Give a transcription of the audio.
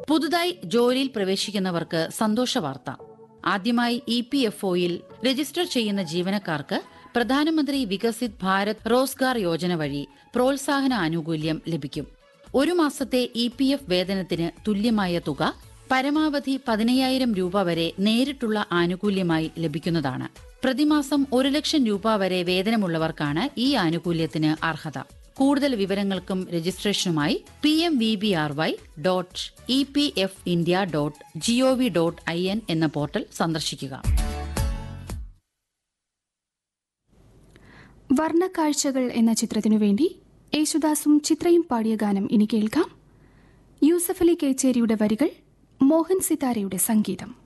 പുതുതായി ജോലിയിൽ പ്രവേശിക്കുന്നവർക്ക് സന്തോഷ വാർത്ത ആദ്യമായി ഇ പി എഫ് ഒയിൽ രജിസ്റ്റർ ചെയ്യുന്ന ജീവനക്കാർക്ക് പ്രധാനമന്ത്രി വികസിത് ഭാരത് റോസ്ഗാർ യോജന വഴി പ്രോത്സാഹന ആനുകൂല്യം ലഭിക്കും ഒരു മാസത്തെ ഇ പി എഫ് വേതനത്തിന് തുല്യമായ തുക പരമാവധി പതിനയ്യായിരം രൂപ വരെ നേരിട്ടുള്ള ആനുകൂല്യമായി ലഭിക്കുന്നതാണ് പ്രതിമാസം ഒരു ലക്ഷം രൂപ വരെ വേതനമുള്ളവർക്കാണ് ഈ ആനുകൂല്യത്തിന് അർഹത കൂടുതൽ വിവരങ്ങൾക്കും രജിസ്ട്രേഷനുമായി P M V B R Y dot E P F India dot G O V dot I N എന്ന പോർട്ടൽ സന്ദർശിക്കുക വർണ്ണക്കാഴ്ചകൾ എന്ന ചിത്രത്തിനു വേണ്ടി യേശുദാസും ചിത്രയും പാടിയ ഗാനം ഇനി കേൾക്കാം യൂസഫ് അലി കേച്ചേരിയുടെ വരികൾ മോഹൻ സിതാരയുടെ സംഗീതം